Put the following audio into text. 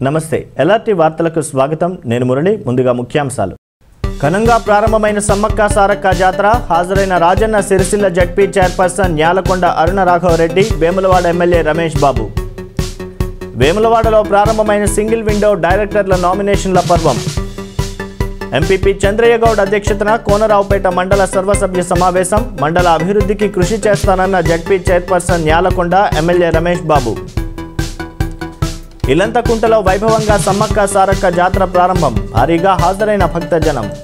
నమస్తే ఎల్ఆర్టీ వార్తలకు స్వాగతం నేను మురళి ముందుగా ముఖ్యాంశాలు ఘనంగా ప్రారంభమైన సమ్మక్క సారక్క జాతర హాజరైన Rajanna Sircilla ZP chairperson Nyalakonda Aruna Raghava Reddy Vemulawada MLA Ramesh Babu వేములవాడలో ప్రారంభమైన సింగిల్ విండో డైరెక్టర్ల నామినేషన్ల పర్వం ఎంపీపీ చంద్రయ్య గౌడ్ అధ్యక్షతన కోనరావుపేట మండల సర్వసభ్య సమావేశం మండల అభివృద్ధికి కృషి చేస్తానన్న ZP chairperson Nyalakonda MLA Ramesh Babu ఇలంతకుంటలో వైభవంగా సమ్మక్క సారక్క జాతర ప్రారంభం భారీగా హాజరైన భక్తజనం